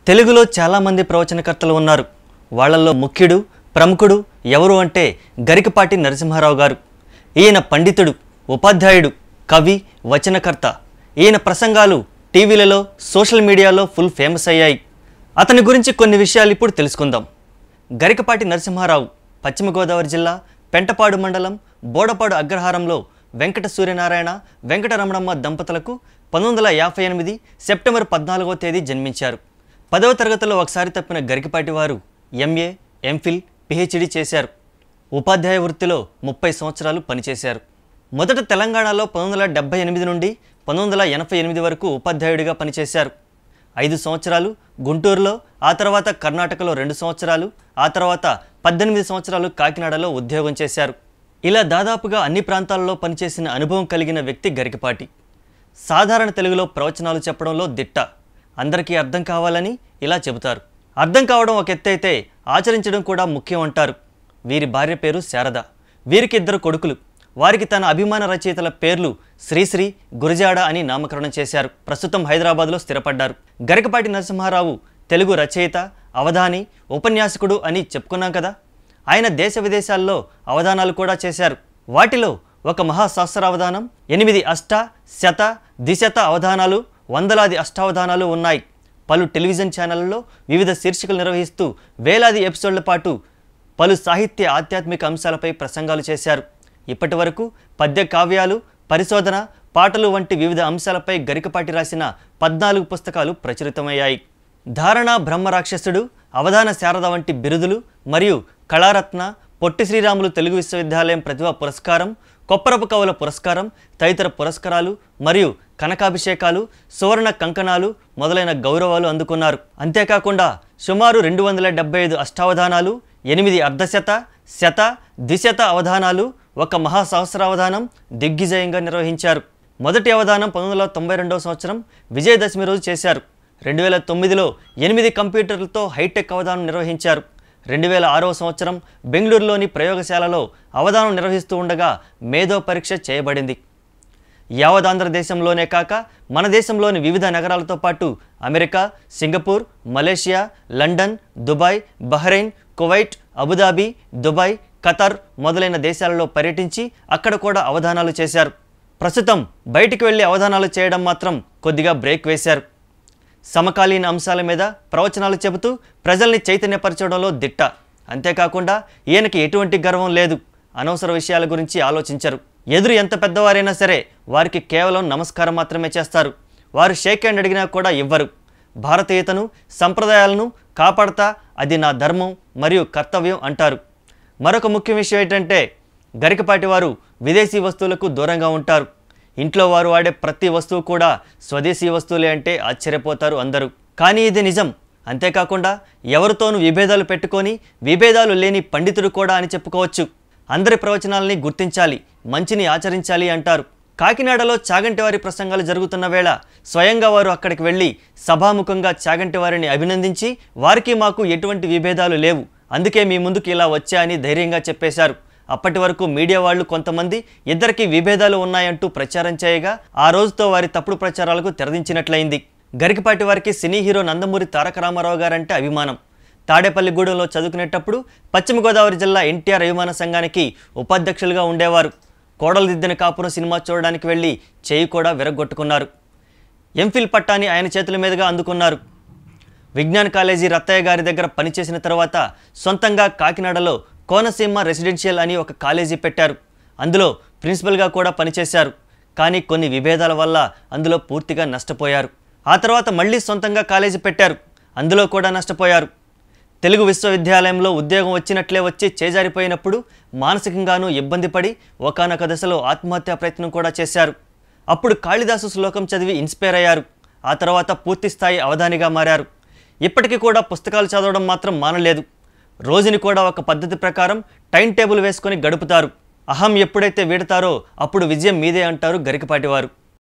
తెలుగులో చాలామంది ప్రవచనకర్తలు ఉన్నారు వాళ్ళల్లో ముఖ్యుడు ప్రముఖుడు ఎవరు అంటే గరికపాటి నరసింహారావు గారు ఈయన పండితుడు ఉపాధ్యాయుడు కవి వచనకర్త ఈయన ప్రసంగాలు టీవీలలో సోషల్ మీడియాలో ఫుల్ ఫేమస్ అయ్యాయి అతని గురించి కొన్ని విషయాలు ఇప్పుడు తెలుసుకుందాం గరికపాటి నరసింహారావు పశ్చిమ గోదావరి జిల్లా పెంటపాడు మండలం బోడపాడు అగ్రహారంలో వెంకట సూర్యనారాయణ వెంకటరమణమ్మ దంపతులకు పంతొమ్మిది వందల యాభై ఎనిమిది సెప్టెంబర్ పద్నాలుగో తేదీ జన్మించారు పదవ తరగతిలో ఒకసారి తప్పిన గరికపాటి వారు ఎంఏ ఎంఫిల్ పిహెచ్డి చేశారు ఉపాధ్యాయ వృత్తిలో ముప్పై సంవత్సరాలు పనిచేశారు మొదట తెలంగాణలో పంతొమ్మిది వందల డెబ్బై ఎనిమిది నుండి పంతొమ్మిది వందల ఎనభై ఎనిమిది వరకు ఉపాధ్యాయుడిగా పనిచేశారు ఐదు సంవత్సరాలు గుంటూరులో ఆ తర్వాత కర్ణాటకలో రెండు సంవత్సరాలు ఆ తర్వాత పద్దెనిమిది సంవత్సరాలు కాకినాడలో ఉద్యోగం చేశారు ఇలా దాదాపుగా అన్ని ప్రాంతాల్లో పనిచేసిన అనుభవం కలిగిన వ్యక్తి గరికపాటి సాధారణ తెలుగులో ప్రవచనాలు చెప్పడంలో దిట్ట అందరికీ అర్థం కావాలని ఇలా చెబుతారు అర్థం కావడం ఒక ఎత్తైతే ఆచరించడం కూడా ముఖ్యం అంటారు వీరి భార్య పేరు శారద వీరికి ఇద్దరు కొడుకులు వారికి తన అభిమాన రచయితల పేర్లు శ్రీశ్రీ గురజాడ అని నామకరణం చేశారు ప్రస్తుతం హైదరాబాద్లో స్థిరపడ్డారు గరికపాటి నరసింహారావు తెలుగు రచయిత అవధాని ఉపన్యాసకుడు అని చెప్పుకున్నాం కదా ఆయన దేశ విదేశాల్లో అవధానాలు కూడా చేశారు వాటిలో ఒక మహాశాస్త్రావధానం ఎనిమిది అష్ట శత దిశత అవధానాలు వందలాది అష్టావధానాలు ఉన్నాయి పలు టెలివిజన్ ఛానళ్లలో వివిధ శీర్షికలు నిర్వహిస్తూ వేలాది ఎపిసోడ్ల పాటు పలు సాహిత్య ఆధ్యాత్మిక అంశాలపై ప్రసంగాలు చేశారు ఇప్పటి వరకు పద్య కావ్యాలు పరిశోధన పాటలు వంటి వివిధ అంశాలపై గరికపాటి రాసిన పద్నాలుగు పుస్తకాలు ప్రచురితమయ్యాయి ధారణ బ్రహ్మరాక్షసుడు అవధాన శారద వంటి బిరుదులు మరియు కళారత్న పొట్టి శ్రీరాములు తెలుగు విశ్వవిద్యాలయం ప్రతిభా పురస్కారం కొప్పరపు కవుల పురస్కారం తదితర పురస్కారాలు మరియు కనకాభిషేకాలు సువర్ణ కంకణాలు మొదలైన గౌరవాలు అందుకున్నారు అంతేకాకుండా సుమారు రెండు వందల డెబ్బై ఐదు అష్టావధానాలు ఎనిమిది అర్ధశత శత ద్విశత అవధానాలు ఒక మహాసహస్రావధానం దిగ్విజయంగా నిర్వహించారు మొదటి అవధానం పంతొమ్మిది వందల తొంభై రెండవ సంవత్సరం విజయదశమి రోజు చేశారు రెండు వేల తొమ్మిదిలో ఎనిమిది కంప్యూటర్లతో హైటెక్ అవధానం నిర్వహించారు రెండు వేల ఆరవ సంవత్సరం బెంగళూరులోని ప్రయోగశాలలో అవధానం నిర్వహిస్తూ ఉండగా మేధో పరీక్ష చేయబడింది యావత్ ఆంధ్రదేశంలోనే కాక మన దేశంలోని వివిధ నగరాలతో పాటు America Singapore Malaysia London Dubai Bahrain Kuwait Abu Dhabi Dubai Qatar మొదలైన దేశాలలో పర్యటించి అక్కడ కూడా అవధానాలు చేశారు ప్రస్తుతం బయటికి వెళ్ళి అవధానాలు చేయడం మాత్రం కొద్దిగా బ్రేక్ వేశారు సమకాలీన అంశాల మీద ప్రవచనాలు చెబుతూ ప్రజల్ని చైతన్యపరచడంలో దిట్ట అంతేకాకుండా ఈయనకి ఎటువంటి గర్వం లేదు అనవసర విషయాల గురించి ఆలోచించరు ఎదురు ఎంత పెద్దవారైనా సరే వారికి కేవలం నమస్కారం మాత్రమే చేస్తారు వారు షేక్ హ్యాండ్ అడిగినా కూడా ఇవ్వరు భారతీయతను సంప్రదాయాలను కాపాడతా అది నా ధర్మం మరియు కర్తవ్యం అంటారు మరొక ముఖ్య విషయం ఏంటంటే గరికపాటి వారు విదేశీ వస్తువులకు దూరంగా ఉంటారు ఇంట్లో వారు వాడే ప్రతి వస్తువు కూడా స్వదేశీ వస్తువులే అంటే ఆశ్చర్యపోతారు అందరూ కానీ ఇది నిజం అంతేకాకుండా ఎవరితోనూ విభేదాలు పెట్టుకొని విభేదాలు లేని పండితుడు కూడా అని చెప్పుకోవచ్చు అందరి ప్రవచనాలని గుర్తించాలి మంచిని ఆచరించాలి అంటారు కాకినాడలో చాగంటి వారి ప్రసంగాలు జరుగుతున్న వేళ స్వయంగా వారు అక్కడికి వెళ్ళి సభాముఖంగా చాగంటి వారిని అభినందించి వారికి మాకు ఎటువంటి విభేదాలు లేవు అందుకే మీ ముందుకు ఇలా వచ్చా అని ధైర్యంగా చెప్పేశారు అప్పటి వరకు మీడియా వాళ్ళు కొంతమంది ఇద్దరికి విభేదాలు ఉన్నాయంటూ ప్రచారం చేయగా ఆ రోజుతో వారి తప్పుడు ప్రచారాలకు తెరదించినట్లయింది గరికపాటి వారికి సినీ హీరో నందమూరి తారక రామారావు గారంటే అభిమానం తాడేపల్లిగూడెంలో చదువుకునేటప్పుడు పశ్చిమ గోదావరి జిల్లా ఎన్టీఆర్ అభిమాన సంఘానికి ఉపాధ్యక్షులుగా ఉండేవారు కోడలు దిద్దిన కాపురం సినిమా చూడడానికి వెళ్ళి చేయి కూడా విరగొట్టుకున్నారు ఎంఫిల్ పట్టాని ఆయన చేతుల మీదుగా అందుకున్నారు విజ్ఞాన్ కాలేజీ రత్తయ్య గారి దగ్గర పనిచేసిన తర్వాత సొంతంగా కాకినాడలో కోనసీమ రెసిడెన్షియల్ అని ఒక కాలేజీ పెట్టారు అందులో ప్రిన్సిపల్గా కూడా పనిచేశారు కానీ కొన్ని విభేదాల వల్ల అందులో పూర్తిగా నష్టపోయారు ఆ తర్వాత మళ్ళీ సొంతంగా కాలేజీ పెట్టారు అందులో కూడా నష్టపోయారు తెలుగు విశ్వవిద్యాలయంలో ఉద్యోగం వచ్చినట్లే వచ్చి చేజారిపోయినప్పుడు మానసికంగానూ ఇబ్బంది పడి ఒకానొక దశలో ఆత్మహత్యా ప్రయత్నం కూడా చేశారు అప్పుడు కాళిదాసు శ్లోకం చదివి ఇన్స్పైర్ అయ్యారు ఆ తర్వాత పూర్తి స్థాయి అవధానిగా మారారు ఇప్పటికీ కూడా పుస్తకాలు చదవడం మాత్రం మానలేదు రోజుని కూడా ఒక పద్ధతి ప్రకారం టైం టేబుల్ వేసుకొని గడుపుతారు అహం ఎప్పుడైతే వీడతారో అప్పుడు విజయం మీదే అంటారు గరికపాటి వారు